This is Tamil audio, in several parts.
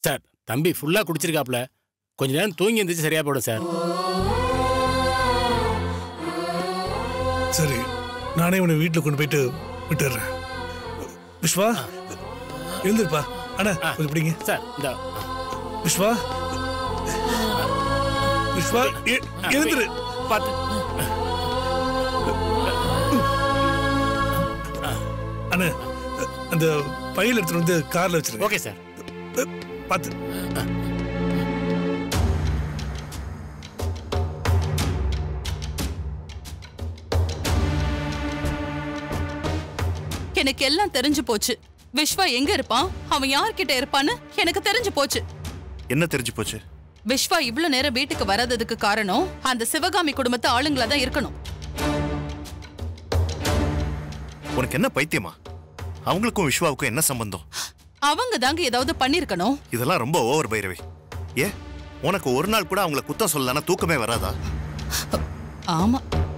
சார் தம்பி ஃபுல்லா குடிச்சிருக்காப்ல கொஞ்ச நேரம் தூங்கி எந்திரிச்சு சரியா போடும் சார் சரி நானே உன்னை வீட்டில் கொண்டு போயிட்டு விட்டுடுறேன் விஸ்வா எழுந்திருப்பா அண்ணா கொஞ்சம் பிடிங்க சார் இந்த விஸ்வா விஸ்வா எ- எழுந்திரு பார்த்து அண்ணா அந்த பையில எடுத்துட்டு வந்து கார்ல வச்சிருங்க ஓகே சார் பார்த்து எனக்கு எல்லாம் தெரிஞ்சு போச்சு விஸ்வா எங்க இருப்பான் அவன் யார்கிட்ட இருப்பான்னு எனக்கு தெரிஞ்சு போச்சு என்ன தெரிஞ்சு போச்சு விஸ்வா இவ்ளோ நேரம் வீட்டுக்கு வராததுக்கு காரணம் அந்த சிவகாமி குடும்பத்து ஆளுங்களா தான் இருக்கணும் உனக்கு என்ன பைத்தியமா அவங்களுக்கும் விஸ்வாவுக்கும் என்ன சம்பந்தம் அவங்க தாங்க ஏதாவது பண்ணிருக்கணும் இதெல்லாம் ரொம்ப ஓவர் பைரவி ஏ உனக்கு ஒரு நாள் கூட அவங்கள குத்தம் சொல்லலன்னா தூக்கமே வராதா ஆமா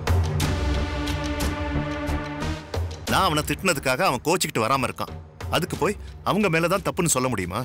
நான் அவனை திட்டினதுக்காக அவன் கோச்சிக்கிட்டு வராம இருக்கான் அதுக்கு போய் அவங்க மேலதான் தப்புன்னு சொல்ல முடியுமா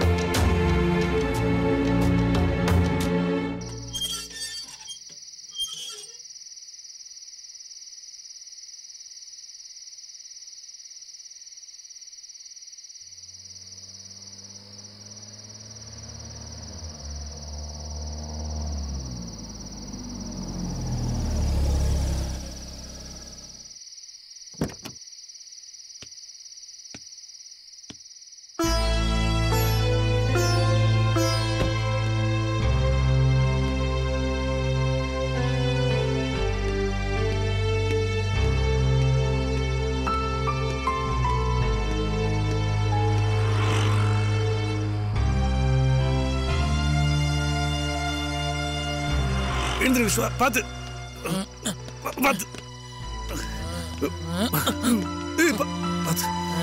எழுந்திரு விஸ்வா பார்த்து பா- பார்த்து ஏய், பா- பார்த்து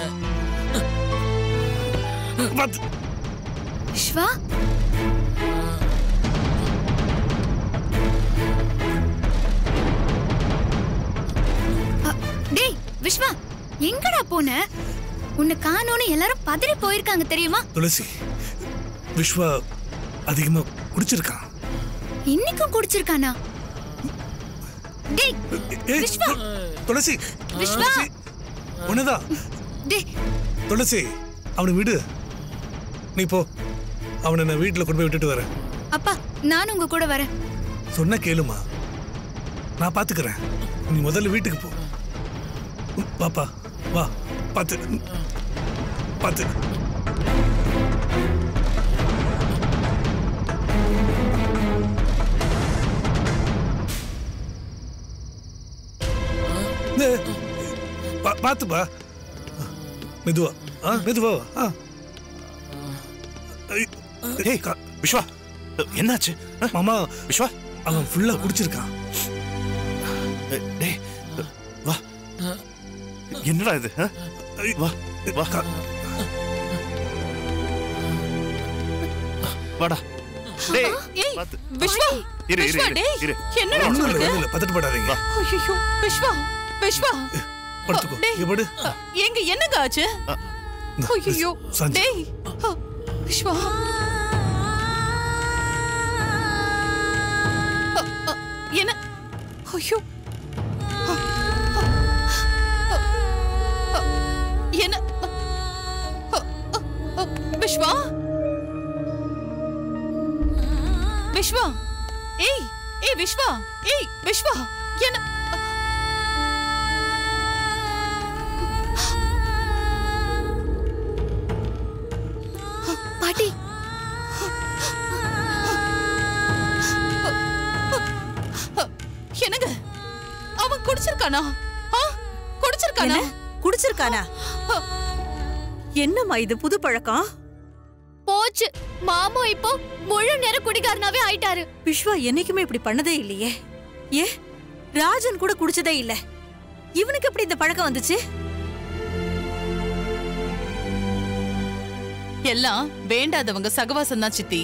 பார்த்து விஸ்வா அ, டேய் விஸ்வா எங்கடா போன உன்னை காணோன்னு எல்லாரும் பதறி போயிருக்காங்க தெரியுமா துளசி விஸ்வா அதிகமா குடிச்சிருக்கான் இன்னைக்கும் குடிச்சிருக்கானா டேய் ஏய், விஸ்வா! துளசி விஸ்வா! துளசி, உன்னதான் டேய் துளசி அவனை விடு நீ போ அவனை நான் வீட்டில் கொண்டு போய் விட்டுட்டு வரேன் அப்பா நானும் உங்க கூட வரேன் சொன்ன கேளுமா நான் பாத்துக்கிறேன் நீ முதல்ல வீட்டுக்கு போ ம், பாப்பா வா பாத்து ம், பாத்து இந்த, பா- பாத்துப்பா மெதுவா ஆ மெதுவா வா. ஆ ஐ, ஏய் கா- விஸ்வா என்னாச்சு அஹ், மாமா விஸ்வா அவன் ஃபுல்லா குடிச்சிருக்கான் அஹ், டேய் அஹ், வா என்னடா இது அஹ்? வா வா கா- வாடா டேய் ஏய் பாத்து விஸ்வா இரு, இரு, விஸ்வா இரு, டேய் இரு. என்னடா ஒண்ணும் இல்லை உனக்கு ஒண்ணும் இல்லை பதட்டப்படாதீங்க வா. ஐயோ விஸ்வா விஸ்வா படுத்துக்கோ டேய். இங்க படு எங்க என்னங்க ஆச்சு ஐயோ சாஞ்சு. டேய் அ, விஸ்வா அ, அ, என்ன ஐயோ அ, அ, அ, அ, என்ன அ, அ, அ, விஸ்வா விஸ்வா ஏய் ஏய் விஸ்வா ஏய் விஸ்வா என்ன பாட்டி என்னங்க அவன் குடிச்சிருக்கானா ஆ? குடிச்சிருக்கானா என்ன? குடிச்சிருக்கானா என்னம்மா இது புது பழக்கம் போச்சு மாமா இப்போ முழு நேர குடிகாரனாவே ஆயிட்டாரு விஸ்வா என்னைக்குமே இப்படி பண்ணதே இல்லையே ஏ ராஜன் கூட குடிச்சதே இல்ல இவனுக்கு எப்படி இந்த பழக்கம் வந்துச்சு எல்லாம் வேண்டாதவங்க சகவாசம் தான் சித்தி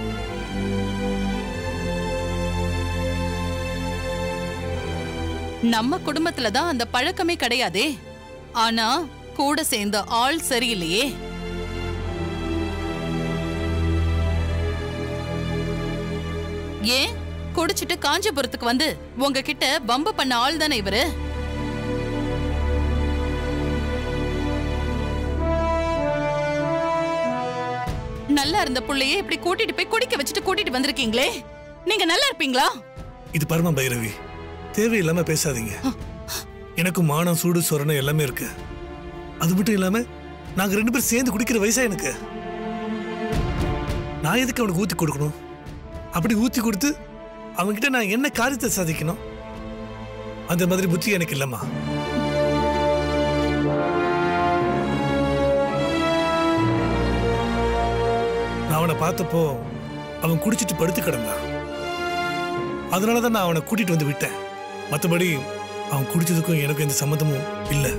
நம்ம குடும்பத்துல தான் அந்த பழக்கமே கிடையாதே ஆனா கூட சேர்ந்த ஆள் சரியில்லையே ஏன் குடிச்சிட்டு காஞ்சிபுரத்துக்கு வந்து உங்ககிட்ட பம்பு பண்ண ஆள் தானே இவரு நல்லா இருந்த புள்ளையே இப்படி கூட்டிட்டு போய் குடிக்க வச்சுட்டு கூட்டிட்டு வந்திருக்கீங்களே நீங்க நல்லா இருப்பீங்களா இது பரம பைரவி தேவையில்லாம பேசாதீங்க எனக்கும் மானம் சூடு சொரணம் எல்லாமே இருக்கு அது மட்டும் இல்லாம நாங்க ரெண்டு பேரும் சேர்ந்து குடிக்கிற வயசா எனக்கு நான் எதுக்கு அவனுக்கு ஊத்தி கொடுக்கணும் அப்படி ஊத்தி கொடுத்து அவன்கிட்ட நான் என்ன காரியத்தை சாதிக்கணும் அந்த மாதிரி புத்தி எனக்கு இல்லம்மா நான் அவனை பார்த்தப்போ அவன் குடிச்சிட்டு படுத்து கிடந்தான் அதனால தான் நான் அவனை கூட்டிட்டு வந்து விட்டேன் மற்றபடி அவன் குடிச்சதுக்கும் எனக்கும் எந்த சம்மந்தமும் இல்லை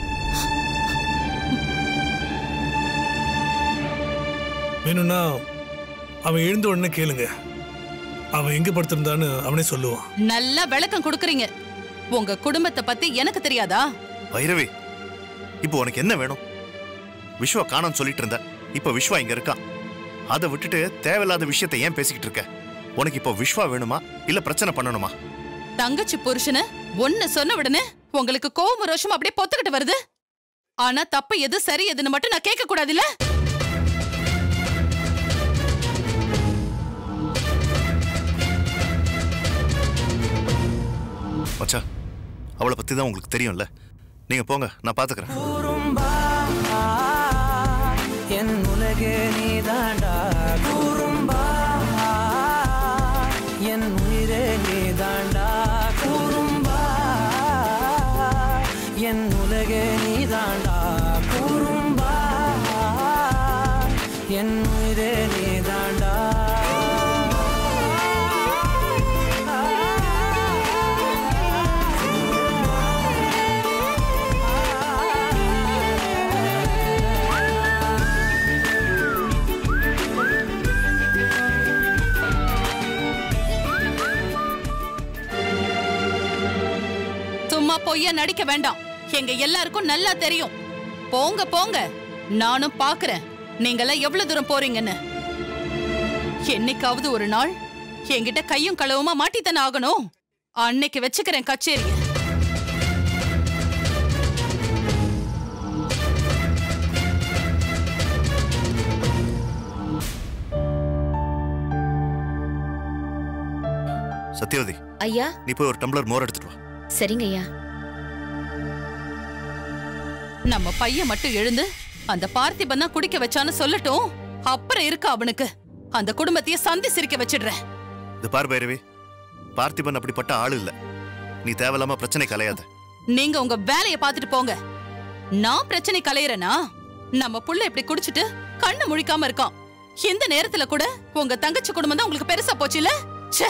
வேணும்னா அவன் எழுந்த உடனே கேளுங்க அவன் எங்க படுத்திருந்தான்னு அவனே சொல்லுவான் நல்லா விளக்கம் கொடுக்கறீங்க உங்க குடும்பத்தை பத்தி எனக்கு தெரியாதா பைரவி இப்போ உனக்கு என்ன வேணும் விஸ்வா காணோம்னு சொல்லிட்டு இருந்த இப்போ விஸ்வா இங்க இருக்கான் அதை விட்டுட்டு தேவையில்லாத விஷயத்தை ஏன் பேசிக்கிட்டு இருக்க உனக்கு இப்போ விஸ்வா வேணுமா இல்ல பிரச்சனை பண்ணணுமா தங்கச்சி புருஷனு ஒன்னு சொன்ன உடனே உங்களுக்கு கோவம் ரோஷம் அப்படியே பொத்துக்கிட்டு வருது ஆனா தப்பு எது சரி எதுன்னு மட்டும் நான் கேட்க கூடாதுல்ல மச்சான் அவளை பத்தி தான் உங்களுக்கு தெரியும்ல நீங்க போங்க நான் பாத்துக்கிறேன் கூறும்பா என் உலகே நீதாண்டா கூறும்பா என் உயிரே நீதாண்டா கூறும்பா என் உலகே நீதாண்டா கூறும்பா என் உயிரே நீதாண்டா சும்மா பொய்யா நடிக்க வேண்டாம் எங்க எல்லாருக்கும் நல்லா தெரியும் போங்க போங்க நானும் பாக்குறேன் நீங்கெல்லாம் எவ்வளவு தூரம் போறீங்கன்னு என்னைக்காவது ஒரு நாள் என்கிட்ட கையும் களவுமா மாட்டித்தானே ஆகணும் அன்னைக்கு வச்சுக்கிறேன் கச்சேரிய சத்யவதி ஐயா நீ போய் ஒரு டம்ளர் மோர் எடுத்துட்டு வா சரிங்க ஐயா நம்ம பையன் மட்டும் எழுந்து அந்த பார்த்திபன் தான் குடிக்க வச்சான்னு சொல்லட்டும் அப்புறம் இருக்கு அவனுக்கு அந்த குடும்பத்தையே சந்தி சிரிக்க வச்சிடுறேன் இது பார் பைரவி பார்த்திபன் அப்படிப்பட்ட ஆளு இல்ல நீ தேவையில்லாம பிரச்சனை கலையாத நீங்க உங்க வேலைய பார்த்துட்டு போங்க நான் பிரச்சனை கலையறேனா நம்ம புள்ள இப்படி குடிச்சிட்டு கண்ணு முழிக்காம இருக்கான் இந்த நேரத்துல கூட உங்க தங்கச்சி குடும்பம் தான் உங்களுக்கு பெருசா போச்சுல ச்சே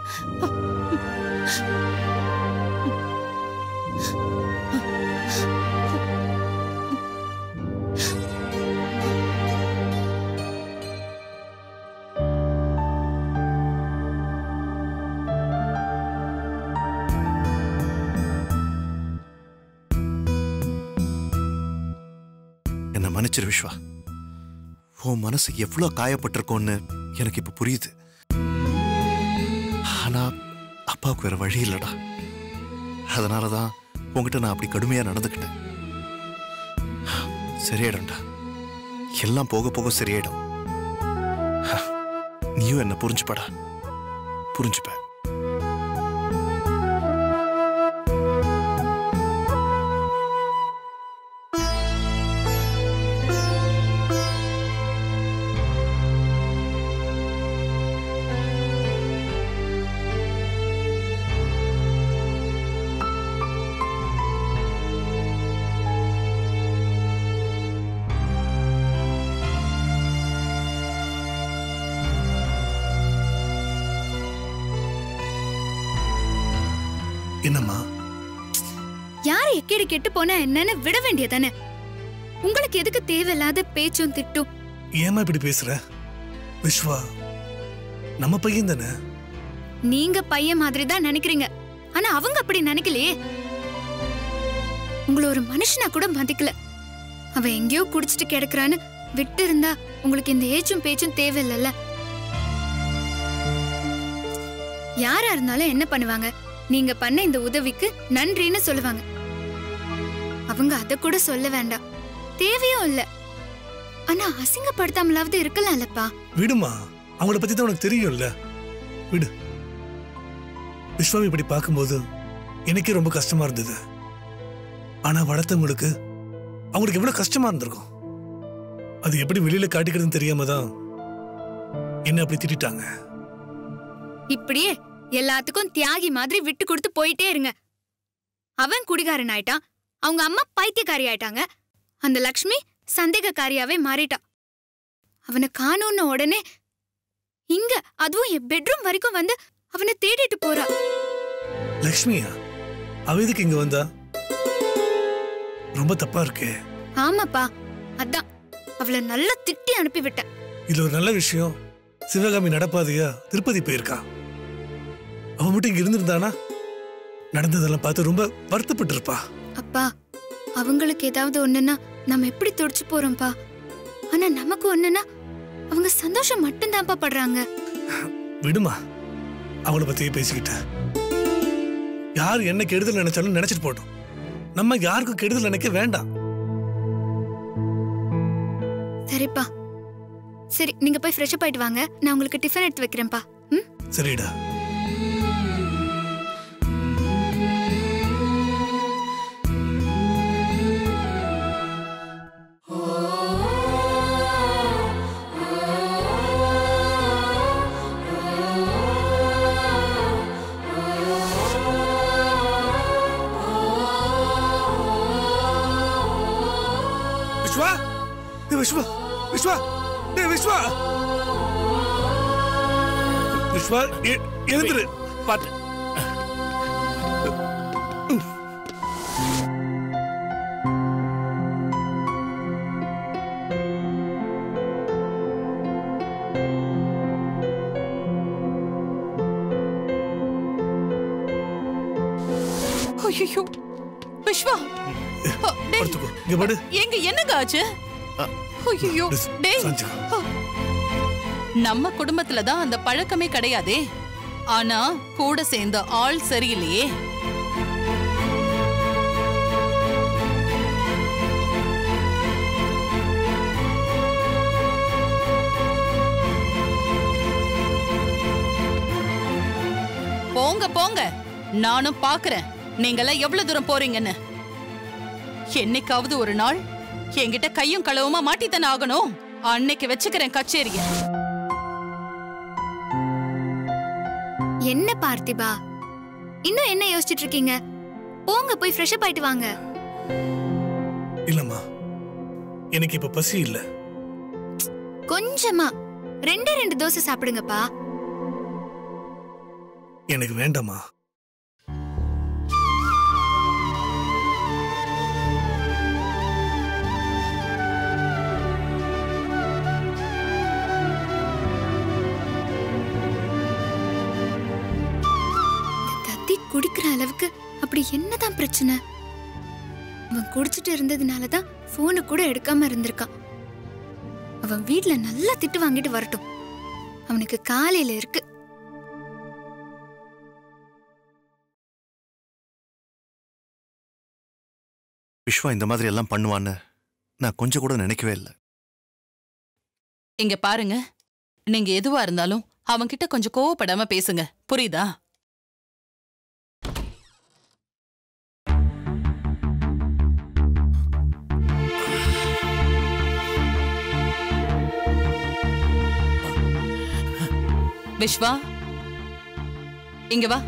என்ன மன்னிச்சிரு விஸ்வா உன் மனசு எவ்வளவு காயப்பட்டிருக்கோன்னு எனக்கு இப்ப புரியுது ஆனா அப்பாவுக்கு வேற வழி இல்லடா அதனாலதான் உன்கிட்ட நான் அப்படி கடுமையா நடந்துக்கிட்டேன் சரியாயிடும்டா எல்லாம் போக போக சரியாயிடும் நீயும் என்ன புரிஞ்சுப்படா புரிஞ்சுப்ப என்னம்மா யார் எக்கேடு கெட்டு போனா என்னன்னு விட வேண்டியதானே உங்களுக்கு எதுக்கு தேவையில்லாத பேச்சும் திட்டும் ஏமா இப்படி பேசுற விஸ்வா நம்ம பையன் தானே நீங்க பையன் மாதிரி தான் நினைக்கிறீங்க ஆனா அவங்க அப்படி நினைக்கலையே உங்களை ஒரு மனுஷனா கூட மதிக்கல அவன் எங்கேயோ குடிச்சிட்டு கிடக்குறான்னு விட்டு இருந்தா உங்களுக்கு இந்த ஏச்சும் பேச்சும் தேவையில்லைல்ல யாரா இருந்தாலும் என்ன பண்ணுவாங்க நீங்க பண்ண இந்த உதவிக்கு நன்றின்னு சொல்லுவாங்க அவங்க அத கூட சொல்ல வேண்டாம் தேவையும் இல்ல ஆனா அசிங்கப்படுத்தாமலாவது இருக்கலாம்லப்பா விடுமா அவங்கள பத்தி தான் உனக்கு தெரியும்ல விடு விஸ்வாவை இப்படி பார்க்கும்போது எனக்கே ரொம்ப கஷ்டமா இருந்தது ஆனா வளர்த்தவங்களுக்கு அவங்களுக்கு எவ்வளவு கஷ்டமா இருந்திருக்கும் அது எப்படி வெளியில காட்டிக்கிறதுன்னு தெரியாம தான் என்ன அப்படி திட்டாங்க இப்படியே எல்லாத்துக்கும் தியாகி மாதிரி விட்டு கொடுத்து போயிட்டே இருங்க அவன் குடிகாரன் ஆயிட்டான் அவங்க அம்மா பைத்தியக்காரி ஆயிட்டாங்க அந்த லக்ஷ்மி சந்தேகக்காரியாவே மாறிட்டா அவனை காணோன்ன உடனே இங்க அதுவும் என் பெட்ரூம் வரைக்கும் வந்து அவனை தேடிட்டு போறா லக்ஷ்மியா அவ எதுக்கு இங்க வந்தா ரொம்ப தப்பா இருக்கே ஆமாப்பா அதான் அவளை நல்லா திட்டி அனுப்பி விட்டேன் இதுல ஒரு நல்ல விஷயம் சிவகாமி நடப்பாதையா திருப்பதி போயிருக்கா அவ மட்டும் இங்க இருந்திருந்தானா நடந்ததெல்லாம் பார்த்து ரொம்ப வருத்தப்பட்டு இருப்பா அப்பா அவங்களுக்கு ஏதாவது ஒண்ணுன்னா நம்ம எப்படி துடிச்சு போறோம்ப்பா ஆனா நமக்கு ஒண்ணுன்னா அவங்க சந்தோஷம் மட்டும்தான்ப்பா படுறாங்க விடுமா அவளை பத்தியே பேசிக்கிட்ட யார் என்ன கெடுதல் நினைச்சாலும் நினைச்சிட்டு போட்டோம் நம்ம யாருக்கும் கெடுதல் நினைக்க வேண்டாம் சரிப்பா சரி நீங்க போய் ஃப்ரெஷ் அப் ஆயிட்டு வாங்க நான் உங்களுக்கு டிஃபன் எடுத்து வைக்கிறேன்ப்பா ம் சரிடா விஸ்வா ஏய் விஸ்வா விஸ்வா ஏய் விஸ்வா விஸ்வா எ- எழுந்துரு பார்த்து ஐயோ விஸ்வா அ, டேய், படுத்துக்கோ இங்க படு எங்க என்னங்க ஆச்சு அ. ஐயோ Please, டேய் சாஞ்சு. அ. நம்ம குடும்பத்துல தான் அந்த பழக்கமே கிடையாதே ஆனா கூட சேர்ந்த ஆள் சரியில்லையே போங்க போங்க நானும் பாக்குறேன் நீங்கெல்லாம் எவ்வளவு தூரம் போறீங்கன்னு என்னைக்காவது ஒரு நாள் என்கிட்ட கையும் களவுமா மாட்டித்தானே ஆகணும் அன்னைக்கு வச்சுக்கிறேன் கச்சேரிய என்ன பார்த்திபா இன்னும் என்ன யோசிச்சுட்டு இருக்கீங்க போங்க போய் ஃப்ரெஷ் அப் ஆயிட்டு வாங்க இல்லம்மா எனக்கு இப்ப பசி இல்ல கொஞ்சமா ரெண்டே ரெண்டு தோசை சாப்பிடுங்கப்பா எனக்கு வேண்டாம்மா இந்த தத்தி குடிக்கிற அளவுக்கு அப்படி என்னதான் பிரச்சனை அவன் குடிச்சிட்டு இருந்ததுனால தான் போனை கூட எடுக்காம இருந்திருக்கான் அவன் வீட்ல நல்லா திட்டு வாங்கிட்டு வரட்டும் அவனுக்கு காலையில இருக்கு விஸ்வா இந்த மாதிரி எல்லாம் பண்ணுவான்னு நான் கொஞ்சம் கூட நினைக்கவே இல்லை இங்க பாருங்க நீங்க எதுவா இருந்தாலும் அவன்கிட்ட கொஞ்சம் கோவப்படாம பேசுங்க புரியுதா விஸ்வா இங்க வா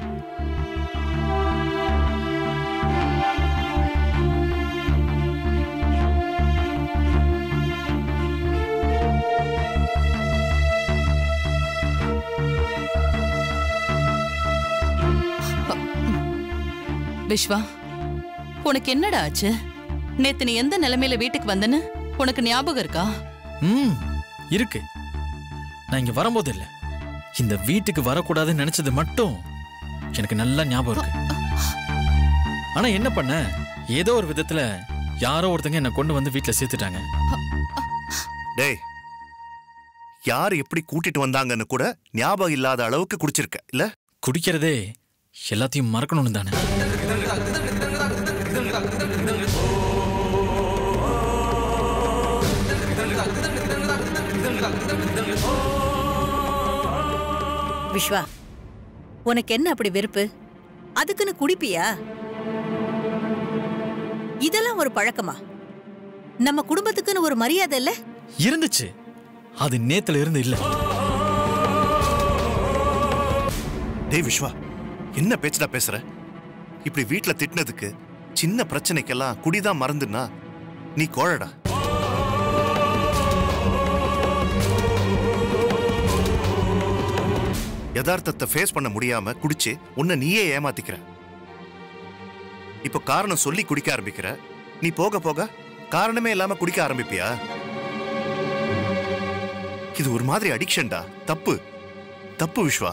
விஸ்வா உனக்கு என்னடா ஆச்சு நேத்து நீ எந்த நிலைமையில வீட்டுக்கு வந்தன்னு உனக்கு ஞாபகம் இருக்கா ம் இருக்கு நான் இங்க வரும்போது இல்ல இந்த வீட்டுக்கு வரக்கூடாதுன்னு நினைச்சது மட்டும் எனக்கு நல்லா ஞாபகம் இருக்கு ஆனா என்ன பண்ண ஏதோ ஒரு விதத்துல யாரோ ஒருத்தங்க என்ன கொண்டு வந்து வீட்ல சேர்த்துட்டாங்க டேய் யார் எப்படி கூட்டிட்டு வந்தாங்கன்னு கூட ஞாபகம் இல்லாத அளவுக்கு குடிச்சிருக்க இல்ல குடிக்கிறதே எல்லாத்தையும் மறக்கணும்னு தானே விஸ்வா உனக்கு என்ன அப்படி வெறுப்பு அதுக்குன்னு குடிப்பியா இதெல்லாம் ஒரு பழக்கமா நம்ம குடும்பத்துக்குன்னு ஒரு மரியாதை இல்ல இருந்துச்சு அது நேத்துல இருந்து இல்ல டேய் விஸ்வா என்ன பேச்சுடா பேசுற இப்படி வீட்ல திட்டினதுக்கு சின்ன பிரச்சனைக்கெல்லாம் குடிதான் மறந்துன்னா நீ கோழடா யதார்த்தத்தை ஃபேஸ் பண்ண முடியாம குடிச்சு உன்னை நீயே ஏமாத்திக்கிற இப்போ காரணம் சொல்லி குடிக்க ஆரம்பிக்கிற நீ போக போக காரணமே இல்லாம குடிக்க ஆரம்பிப்பியா இது ஒரு மாதிரி அடிக்ஷன்டா தப்பு தப்பு விஸ்வா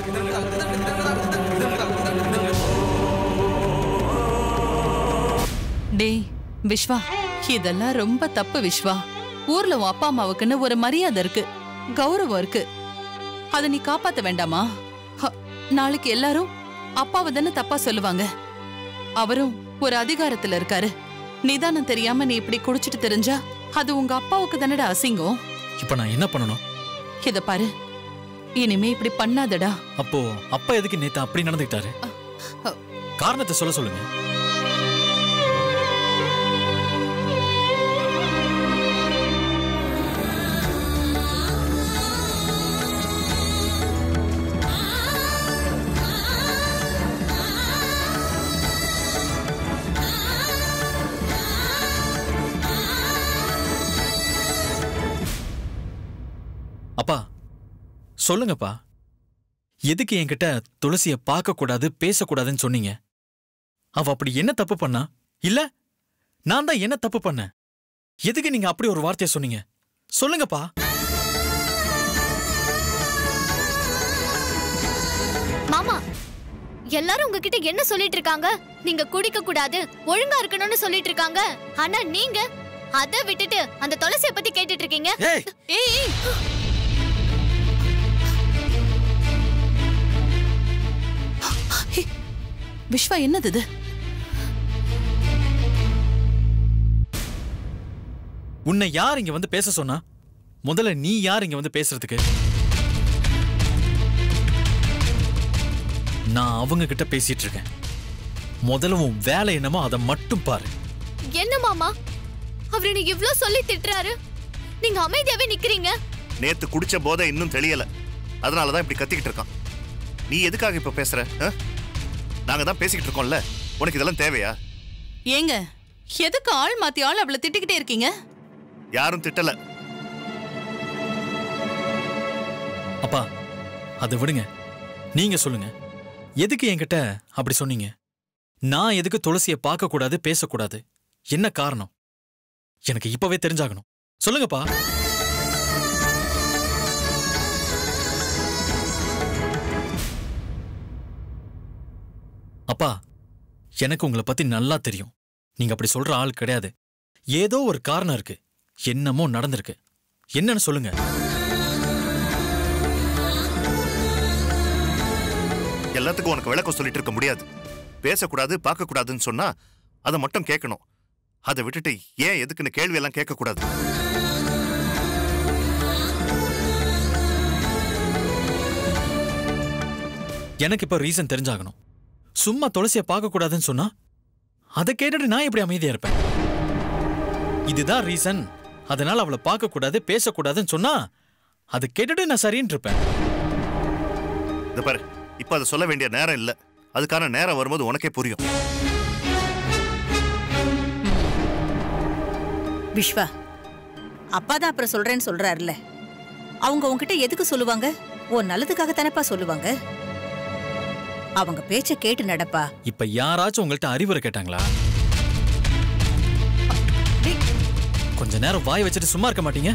டேய் விஸ்வா இதெல்லாம் ரொம்ப தப்பு விஸ்வா ஊர்ல உன் அப்பா அம்மாவுக்குன்னு ஒரு மரியாதை இருக்கு கௌரவம் இருக்கு அதை நீ காப்பாத்த வேண்டாமா ஹ, நாளைக்கு எல்லாரும் அப்பாவை தானே தப்பா சொல்லுவாங்க அவரும் ஒரு அதிகாரத்துல இருக்காரு நிதானம் தெரியாம நீ இப்படி குடிச்சிட்டு தெரிஞ்சா அது உங்க அப்பாவுக்கு தானடா அசிங்கம் இப்ப நான் என்ன பண்ணணும் இத பாரு இனிமே இப்படி பண்ணாதடா அப்போ அப்பா எதுக்கு நேத்து அப்படி நடந்துக்கிட்டாரு அ- காரணத்தை சொல்ல சொல்லுங்க அப்பா சொல்லுங்கப்பா எதுக்கு என்கிட்ட துளசிய பார்க்க கூடாது பேசக்கூடாதுன்னு சொன்னீங்க அவ அப்படி என்ன தப்பு பண்ணா இல்ல நான் தான் என்ன தப்பு பண்ணேன் எதுக்கு நீங்க அப்படி ஒரு வார்த்தையை சொன்னீங்க சொல்லுங்கப்பா மாமா எல்லாரும் உங்ககிட்ட என்ன சொல்லிட்டு இருக்காங்க நீங்க குடிக்க கூடாது ஒழுங்கா இருக்கணும்னு சொல்லிட்டு இருக்காங்க ஆனா நீங்க அத விட்டுட்டு அந்த துளசிய பத்தி கேட்டுட்டு இருக்கீங்க ஏய் ஏய் ஏய். ஹே, விஸ்வா என்னது இது உன்னை யார் இங்க வந்து பேச சொன்னா முதல்ல நீ யார் இங்க வந்து பேசுறதுக்கு நான் அவங்க கிட்ட பேசிட்டு இருக்கேன் முதல்ல உன் வேலை என்னமோ அதை மட்டும் பாரு என்ன மாமா அவர் எனக்கு இவ்ளோ சொல்லி திட்டுறாரு நீங்க அமைதியாவே நிக்கிறீங்க நேத்து குடிச்ச போதை இன்னும் தெளியல அதனாலதான் இப்படி கத்திக்கிட்டு இருக்கான் நீ எதுக்காக இப்ப பேசுற ஆ? நாங்க தான் பேசிக்கிட்டு இருக்கோம்ல உனக்கு இதெல்லாம் தேவையா ஏங்க எதுக்கு ஆள் மாத்தி ஆள் அவளை திட்டிக்கிட்டே இருக்கீங்க யாரும் திட்டல அப்பா அதை விடுங்க நீங்க சொல்லுங்க எதுக்கு என்கிட்ட அப்படி சொன்னீங்க நான் எதுக்கு துளசியை பார்க்க கூடாது பேசக்கூடாது என்ன காரணம் எனக்கு இப்பவே தெரிஞ்சாகணும் சொல்லுங்கப்பா அப்பா எனக்கு உங்களை பத்தி நல்லா தெரியும் நீங்க அப்படி சொல்ற ஆள் கிடையாது ஏதோ ஒரு காரணம் இருக்கு என்னமோ நடந்திருக்கு என்னன்னு சொல்லுங்க எல்லாத்துக்கும் உனக்கு விளக்கம் சொல்லிட்டு இருக்க முடியாது பேசக்கூடாது பார்க்க கூடாதுன்னு சொன்னா அதை மட்டும் கேட்கணும் அதை விட்டுட்டு ஏன் எதுக்குன்னு கேள்வி எல்லாம் கேட்க கூடாது எனக்கு இப்ப ரீசன் தெரிஞ்சாகணும் சும்மா துளசியை பார்க்க கூடாதுன்னு சொன்னா அதை கேட்டுட்டு நான் எப்படி அமைதியா இருப்பேன் இதுதான் ரீசன் அதனால அவளை பார்க்க கூடாது பேசக்கூடாதுன்னு சொன்னா அதை கேட்டுட்டு நான் சரின்னு இருப்பேன் இந்த பாரு இப்ப அதை சொல்ல வேண்டிய நேரம் இல்ல அதுக்கான நேரம் வரும்போது உனக்கே புரியும் விஸ்வா அப்பா தான் அப்புறம் சொல்றேன்னு சொல்றாருல்ல அவங்க உன்கிட்ட எதுக்கு சொல்லுவாங்க உன் நல்லதுக்காக தானப்பா சொல்லுவாங்க அவங்க பேச்ச கேட்டு நடப்பா இப்ப யாராச்சும் உங்கள்ட்ட அறிவுரை கேட்டாங்களா கொஞ்ச நேரம் வாய் வச்சுட்டு சும்மா இருக்க மாட்டீங்க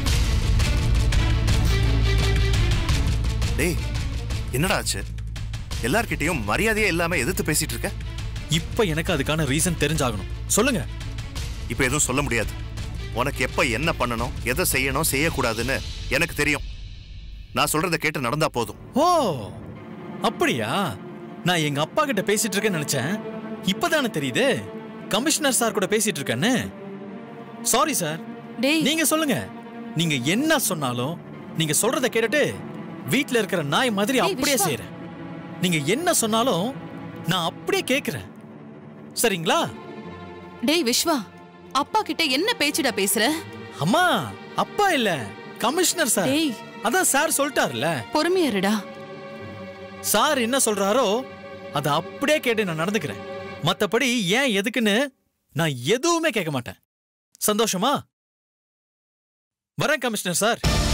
டேய் என்னடா ஆச்சு எல்லார்கிட்டயும் மரியாதையே இல்லாம எதிர்த்து பேசிட்டு இருக்க இப்ப எனக்கு அதுக்கான ரீசன் தெரிஞ்சாகணும் சொல்லுங்க இப்ப எதுவும் சொல்ல முடியாது உனக்கு எப்ப என்ன பண்ணணும் எதை செய்யணும் செய்யக்கூடாதுன்னு எனக்கு தெரியும் நான் சொல்றதை கேட்டு நடந்தா போதும் ஓ அப்படியா நான் எங்க அப்பா கிட்ட பேசிட்டு இருக்கேன்னு நினைச்சேன் இப்பதானே தெரியுது கமிஷனர் சார் கூட பேசிட்டு இருக்கேன்னு சாரி சார் டேய் நீங்க சொல்லுங்க நீங்க என்ன சொன்னாலும் நீங்க சொல்றத கேட்டுட்டு வீட்ல இருக்கிற நாய் மாதிரி ஏய், அப்படியே விஸ்வா. செய்யறேன் நீங்க என்ன சொன்னாலும் நான் அப்படியே கேக்குறேன் சரிங்களா டேய் விஸ்வா அப்பா கிட்ட என்ன பேச்சுடா பேசுற அம்மா அப்பா இல்ல கமிஷனர் சார் டேய் அதான் சார் சொல்லிட்டாருல்ல பொறுமையா இருடா சார் என்ன சொல்றாரோ அதை அப்படியே கேட்டு நான் நடந்துக்கிறேன் மத்தபடி ஏன் எதுக்குன்னு நான் எதுவுமே கேட்க மாட்டேன் சந்தோஷமா வரேன் கமிஷனர் சார்